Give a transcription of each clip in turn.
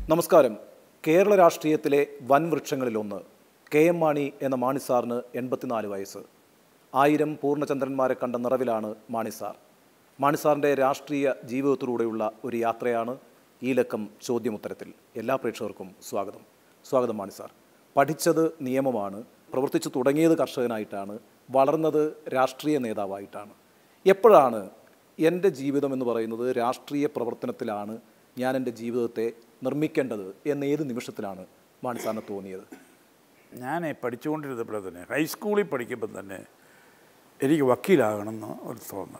നമസ്കാരം കേരള രാഷ്ട്രീയത്തിലെ വൻ വൃക്ഷങ്ങളിലൊന്ന് കെ എം മാണി എന്ന മാണി സാറിന് എൺപത്തിനാല് വയസ്സ് ആയിരം പൂർണ്ണചന്ദ്രന്മാരെ കണ്ട നിറവിലാണ് മാണി സാർ മാണി സാറിൻ്റെ രാഷ്ട്രീയ ജീവിതത്തിലൂടെയുള്ള ഒരു യാത്രയാണ് ഈ ലക്കം ചോദ്യമുത്തരത്തിൽ എല്ലാ പ്രേക്ഷകർക്കും സ്വാഗതം സ്വാഗതം മാണി സാർ പഠിച്ചത് നിയമമാണ് പ്രവർത്തിച്ചു തുടങ്ങിയത് കർഷകനായിട്ടാണ് വളർന്നത് രാഷ്ട്രീയ നേതാവായിട്ടാണ് എപ്പോഴാണ് എൻ്റെ ജീവിതം എന്ന് പറയുന്നത് രാഷ്ട്രീയ പ്രവർത്തനത്തിലാണ് ഞാൻ എൻ്റെ ജീവിതത്തെ നിർമ്മിക്കേണ്ടത് എന്ന് ഏത് നിമിഷത്തിലാണ് മാണി സാറിന് തോന്നിയത് ഞാൻ പഠിച്ചുകൊണ്ടിരുന്നപ്പോഴേ തന്നെ ഹൈസ്കൂളിൽ പഠിക്കുമ്പോൾ തന്നെ എനിക്ക് വക്കീലാകണമെന്ന് ഒരു തോന്നൽ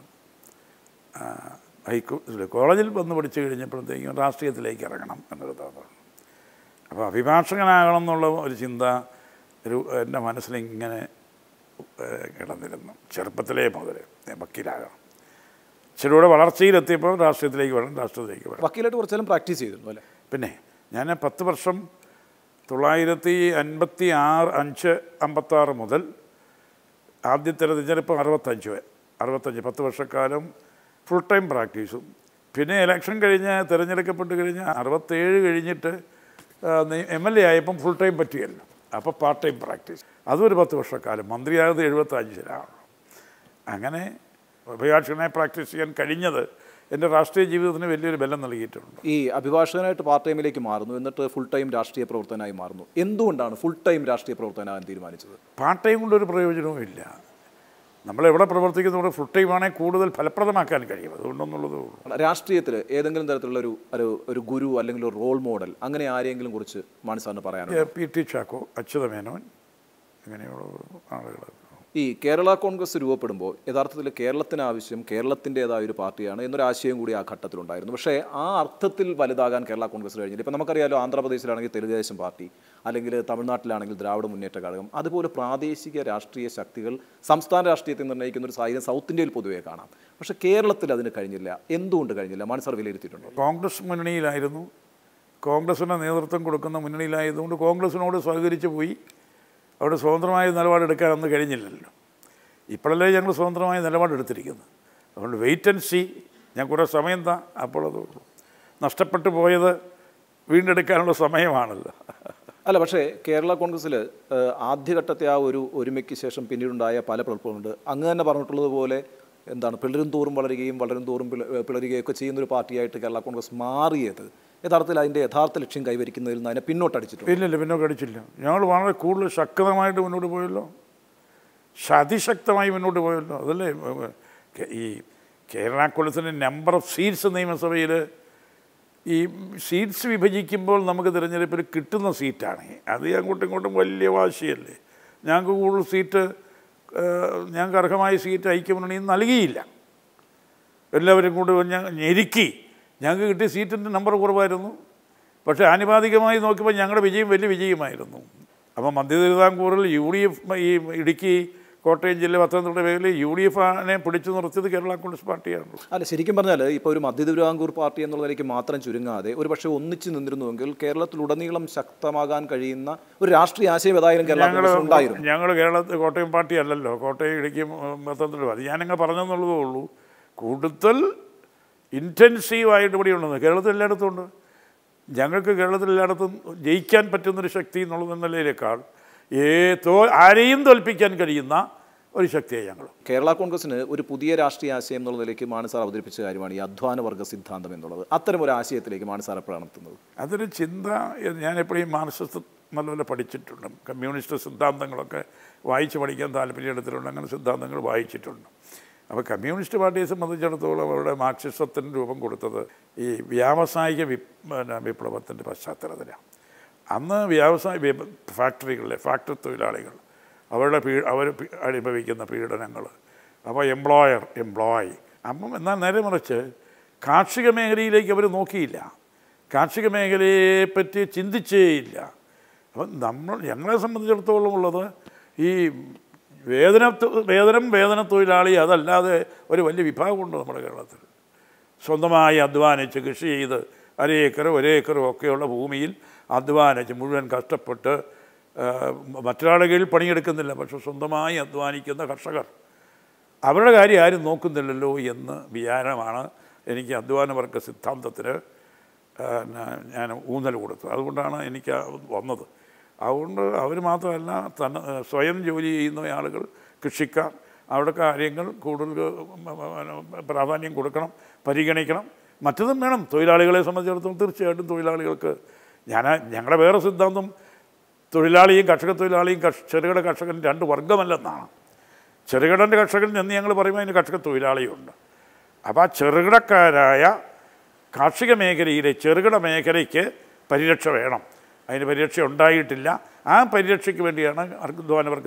ആ, ഹൈക്കോ കോളേജിൽ വന്ന് പഠിച്ചു കഴിഞ്ഞപ്പോഴത്തേക്കും രാഷ്ട്രീയത്തിലേക്ക് ഇറങ്ങണം എന്നൊരു തോന്നൽ അപ്പോൾ അഭിഭാഷകനാകണം എന്നുള്ള ഒരു ചിന്ത ഒരു എൻ്റെ മനസ്സിലിങ്ങനെ ഏഹ്, കിടന്നിരുന്നു ചെറുപ്പത്തിലേ മുതൽ ഞാൻ വക്കീലാകണം ഇച്ചിരി കൂടെ വളർച്ചയിലെത്തിയപ്പോൾ രാഷ്ട്രീയത്തിലേക്ക് വരണം രാഷ്ട്രീയത്തിലേക്ക് വരണം വക്കീലായിട്ട് കുറച്ചെല്ലാം പ്രാക്ടീസ് ചെയ്തിരുന്നു അല്ലേ പിന്നെ ഞാൻ പത്ത് വർഷം തൊള്ളായിരത്തി അൻപത്തി ആറ് അഞ്ച് അമ്പത്താറ് മുതൽ ആദ്യത്തെ തിരഞ്ഞെടുപ്പ് അറുപത്തഞ്ച് വരെ അറുപത്തഞ്ച് പത്ത് വർഷക്കാലം ഫുൾ ടൈം പ്രാക്ടീസും പിന്നെ ഇലക്ഷൻ കഴിഞ്ഞ് തിരഞ്ഞെടുക്കപ്പെട്ട് കഴിഞ്ഞ് അറുപത്തേഴ് കഴിഞ്ഞിട്ട് എം എൽ എ ആയപ്പം ഫുൾ ടൈം പറ്റിയല്ലോ അപ്പോൾ പാർട്ട് ടൈം പ്രാക്ടീസ് അതും ഒരു പത്ത് വർഷക്കാലം മന്ത്രിയായത് എഴുപത്തഞ്ചിലാണ് അങ്ങനെ അഭിഭാഷകനെ പ്രാക്ടീസ് ചെയ്യാൻ കഴിഞ്ഞത് എൻ്റെ രാഷ്ട്രീയ ജീവിതത്തിന് വലിയൊരു ബലം നൽകിയിട്ടുണ്ട് ഈ അഭിഭാഷകനായിട്ട് പാർട്ട് ടൈമിലേക്ക് മാറുന്നു എന്നിട്ട് ഫുൾ ടൈം രാഷ്ട്രീയ പ്രവർത്തനമായി മാറുന്നു എന്തുകൊണ്ടാണ് ഫുൾ ടൈം രാഷ്ട്രീയ പ്രവർത്തനമാകാൻ തീരുമാനിച്ചത് പാർട്ട് ടൈം കൊണ്ടൊരു പ്രയോജനവും ഇല്ല നമ്മൾ എവിടെ പ്രവർത്തിക്കുന്നതോടെ ഫുൾ ടൈം ആണെങ്കിൽ കൂടുതൽ ഫലപ്രദമാക്കാൻ കഴിയും അതുകൊണ്ടെന്നുള്ളതേ ഉള്ളൂ രാഷ്ട്രീയത്തിൽ ഏതെങ്കിലും തരത്തിലുള്ള ഒരു ഒരു ഒരു ഗുരു അല്ലെങ്കിൽ ഒരു റോൾ മോഡൽ അങ്ങനെ ആരെങ്കിലും കുറിച്ച് മാണി സാറിന് പറയാനുണ്ട് ഏ, പി ടി ചാക്കോ അച്യുത മേനോൻ ഇങ്ങനെയുള്ള ആളുകൾ ഈ കേരള കോൺഗ്രസ് രൂപപ്പെടുമ്പോൾ യഥാർത്ഥത്തിൽ കേരളത്തിന് ആവശ്യം കേരളത്തിൻ്റെതായ ഒരു പാർട്ടിയാണ് എന്നൊരു ആശയം കൂടി ആ ഘട്ടത്തിലുണ്ടായിരുന്നു പക്ഷേ ആ അർത്ഥത്തിൽ വലുതാകാൻ കേരള കോൺഗ്രസ് കഴിഞ്ഞില്ല ഇപ്പം നമുക്കറിയാലോ ആന്ധ്രാപ്രദേശിലാണെങ്കിൽ തെലുഗുദേശം പാർട്ടി അല്ലെങ്കിൽ തമിഴ്നാട്ടിലാണെങ്കിൽ ദ്രാവിഡ മുന്നേറ്റ ഘടകം അതുപോലെ പ്രാദേശിക രാഷ്ട്രീയ ശക്തികൾ സംസ്ഥാന രാഷ്ട്രീയത്തെ നിർണ്ണയിക്കുന്ന ഒരു സാഹചര്യം സൗത്ത് ഇന്ത്യയിൽ പൊതുവേ കാണാം പക്ഷേ കേരളത്തിൽ അതിന് കഴിഞ്ഞില്ല എന്തുകൊണ്ട് കഴിഞ്ഞില്ല മാണി സാർ വിലയിരുത്തിയിട്ടുണ്ടോ കോൺഗ്രസ് മുന്നണിയിലായിരുന്നു കോൺഗ്രസിന് നേതൃത്വം കൊടുക്കുന്ന മുന്നണിയിലായതുകൊണ്ട് കോൺഗ്രസിനോട് സഹകരിച്ച് പോയി അവിടെ സ്വതന്ത്രമായ നിലപാടെടുക്കാൻ അന്ന് കഴിഞ്ഞില്ലല്ലോ ഇപ്പോഴല്ലേ ഞങ്ങൾ സ്വതന്ത്രമായ നിലപാടെടുത്തിരിക്കുന്നത് അതുകൊണ്ട് വെയിറ്റ് ആൻഡ് സി ഞാൻ കുറേ സമയം താ അപ്പോൾ അത് നഷ്ടപ്പെട്ടു പോയത് വീണ്ടെടുക്കാനുള്ള സമയമാണല്ലോ അല്ല പക്ഷേ കേരള കോൺഗ്രസ്സിൽ ആദ്യഘട്ടത്തെ ആ ഒരു ഒരുമയ്ക്ക് ശേഷം പിന്നീടുണ്ടായ പല പ്രവർത്തനമുണ്ട് അങ്ങ് തന്നെ പറഞ്ഞിട്ടുള്ളത് പോലെ എന്താണ് പിളരും തോറും വളരുകയും വളരും തോറും പിള- ഏഹ് പിളരുകയും ഒക്കെ ചെയ്യുന്ന ഒരു പാർട്ടിയായിട്ട് കേരള കോൺഗ്രസ് മാറിയത് യഥാർത്ഥത്തിൽ അതിൻ്റെ യഥാർത്ഥ ലക്ഷ്യം കൈവരിക്കുന്നതിൽ നിന്ന് അതിനെ പിന്നോട്ടടിച്ചിട്ടുണ്ട് ഇല്ലില്ല പിന്നെ കടിച്ചില്ല ഞങ്ങൾ വളരെ കൂടുതൽ ശക്തമായിട്ട് മുന്നോട്ട് പോയല്ലോ അതിശക്തമായി മുന്നോട്ട് പോയല്ലോ അതല്ലേ ഏ, കെ- ഈ കേരള കോൺഗ്രസിൻ്റെ നമ്പർ ഓഫ് സീറ്റ്സ് നിയമസഭയിൽ ഈ സീറ്റ്സ് വിഭജിക്കുമ്പോൾ നമുക്ക് തിരഞ്ഞെടുപ്പിൽ കിട്ടുന്ന സീറ്റാണ് അത് അങ്ങോട്ടും ഇങ്ങോട്ടും വലിയ വാശിയല്ലേ ഞങ്ങൾക്ക് കൂടുതൽ സീറ്റ് ഏ, ഞങ്ങൾക്ക് അർഹമായ സീറ്റ് ഐക്യമുന്നണി നൽകിയില്ല എല്ലാവരും കൂടി ഞാൻ ഞെരുക്കി ഞങ്ങൾക്ക് കിട്ടിയ സീറ്റിൻ്റെ നമ്പർ കുറവായിരുന്നു പക്ഷേ ആനുപാതികമായി നോക്കുമ്പോൾ ഞങ്ങളുടെ വിജയം വലിയ വിജയമായിരുന്നു അപ്പോൾ മധ്യ തിരുവിതാംകൂറിൽ യു ഡി എഫ് ഈ ഇടുക്കി കോട്ടയം ജില്ല പത്തനംതിട്ട മേഖലയിൽ യു ഡി എഫിനെ പിടിച്ചു നിർത്തിയത് കേരള കോൺഗ്രസ് പാർട്ടിയാണ് അല്ല ശരിക്കും പറഞ്ഞാൽ ഇപ്പോൾ ഒരു മധ്യ തിരുവിതാംകൂർ പാർട്ടി എന്നുള്ളതിലേക്ക് മാത്രം ചുരുങ്ങാതെ ഒരു പക്ഷേ ഒന്നിച്ച് നിന്നിരുന്നുവെങ്കിൽ കേരളത്തിലുടനീളം ശക്തമാകാൻ കഴിയുന്ന ഒരു രാഷ്ട്രീയ ആശയം ഏതായാലും കേരള ഞങ്ങൾ കോൺഗ്രസ് ഉണ്ടായിരുന്നു ഞങ്ങൾ കേരളത്തിൽ കോട്ടയം പാർട്ടി അല്ലല്ലോ കോട്ടയം ഇടുക്കിയും ഉം, പത്തനംതിട്ട അത് ഞാനങ്ങ് പറഞ്ഞെന്നുള്ളതേ ഉള്ളൂ കൂടുതൽ ഇൻറ്റൻസീവായിട്ട് ഇവിടെ ഉണ്ടെന്ന് കേരളത്തിൽ എല്ലായിടത്തും ഉണ്ട് ഞങ്ങൾക്ക് കേരളത്തിൽ എല്ലായിടത്തും ജയിക്കാൻ പറ്റുന്നൊരു ശക്തി എന്നുള്ളത് നിലയിലേക്കാൾ ഏ തോ ആരെയും തോൽപ്പിക്കാൻ കഴിയുന്ന ഒരു ശക്തിയാണ് ഞങ്ങൾ കേരള കോൺഗ്രസിന് ഒരു പുതിയ രാഷ്ട്രീയ ആശയം എന്നുള്ള നിലയ്ക്ക് മാണി സാർ അവതരിപ്പിച്ച കാര്യമാണ് ഈ അധ്വാന വർഗ സിദ്ധാന്തം എന്നുള്ളത് അത്തരം ഒരു ആശയത്തിലേക്ക് മാണി സാർ എപ്പോഴാണ് എത്തുന്നത് അതൊരു ചിന്ത ഞാൻ എപ്പോഴും മാർക്സിസ്റ്റ് നല്ലപോലെ പഠിച്ചിട്ടുണ്ട് കമ്മ്യൂണിസ്റ്റ് സിദ്ധാന്തങ്ങളൊക്കെ വായിച്ച് പഠിക്കാൻ താല്പര്യം എടുത്തിട്ടുണ്ട് അങ്ങനെ സിദ്ധാന്തങ്ങൾ വായിച്ചിട്ടുണ്ട് അപ്പോൾ കമ്മ്യൂണിസ്റ്റ് പാർട്ടിയെ സംബന്ധിച്ചിടത്തോളം അവരുടെ മാർക്സിസത്തിന് രൂപം കൊടുത്തത് ഈ വ്യാവസായിക വി പിന്നെ വിപ്ലവത്തിൻ്റെ പശ്ചാത്തലത്തിലാണ് അന്ന് വ്യാവസായ വി- ഫാക്ടറികളിലെ ഫാക്ടറി തൊഴിലാളികൾ അവരുടെ പീ അവർ പീ- അനുഭവിക്കുന്ന പീഡനങ്ങൾ അപ്പോൾ എംപ്ലോയർ എംപ്ലോയി അപ്പം എന്നാൽ നേരെ മറിച്ച് കാർഷിക മേഖലയിലേക്ക് അവർ നോക്കിയില്ല കാർഷിക മേഖലയെപ്പറ്റി ചിന്തിച്ചേയില്ല അപ്പം നമ്മൾ ഞങ്ങളെ സംബന്ധിച്ചിടത്തോളം ഉള്ളത് ഈ വേതന തൊ- വേതനം വേതന തൊഴിലാളി അതല്ലാതെ ഒരു വലിയ വിഭാഗമുണ്ട് നമ്മുടെ കേരളത്തിൽ സ്വന്തമായി അധ്വാനിച്ച് കൃഷി ചെയ്ത് അരേക്കറോ ഒരേക്കറോ ഒക്കെയുള്ള ഭൂമിയിൽ അധ്വാനിച്ച് മുഴുവൻ കഷ്ടപ്പെട്ട് ആ, മറ്റൊരാളുടെ കീഴിൽ പണിയെടുക്കുന്നില്ല പക്ഷെ സ്വന്തമായി അധ്വാനിക്കുന്ന കർഷകർ അവരുടെ കാര്യം ആരും നോക്കുന്നില്ലല്ലോ എന്ന് വിചാരമാണ് എനിക്ക് അധ്വാന വർഗ സിദ്ധാന്തത്തിന് ആ, ഞാൻ- ഞാൻ ഊന്നൽ കൊടുത്തു അതുകൊണ്ടാണ് എനിക്ക് ആ വന്നത് അതുകൊണ്ട് അവർ മാത്രമല്ല തന്നെ സ്വയം ജോലി ചെയ്യുന്ന ആളുകൾ കൃഷിക്കാർ അവിടെ കാര്യങ്ങൾ കൂടുതൽ പ്രാധാന്യം കൊടുക്കണം പരിഗണിക്കണം മറ്റതും വേണം തൊഴിലാളികളെ സംബന്ധിച്ചിടത്തോളം തീർച്ചയായിട്ടും തൊഴിലാളികൾക്ക് ഞാൻ ഞങ്ങളുടെ വേറെ സിദ്ധാന്തം തൊഴിലാളിയും കർഷക തൊഴിലാളിയും കർഷ ചെറുകിട കർഷകൻ രണ്ട് വർഗമല്ലെന്നാണ് ചെറുകിടൻ്റെ കർഷകൻ എന്ന് ഞങ്ങൾ പറയുമ്പോൾ അതിന് കർഷക തൊഴിലാളിയുണ്ട് അപ്പോൾ ആ ചെറുകിടക്കാരായ കാർഷിക മേഖലയിലെ ചെറുകിട മേഖലയ്ക്ക് പരിരക്ഷ വേണം അതിന് പരിരക്ഷ ഉണ്ടായിട്ടില്ല ആ പരിരക്ഷയ്ക്ക് വേണ്ടിയാണ് അധ്വാന വർഗ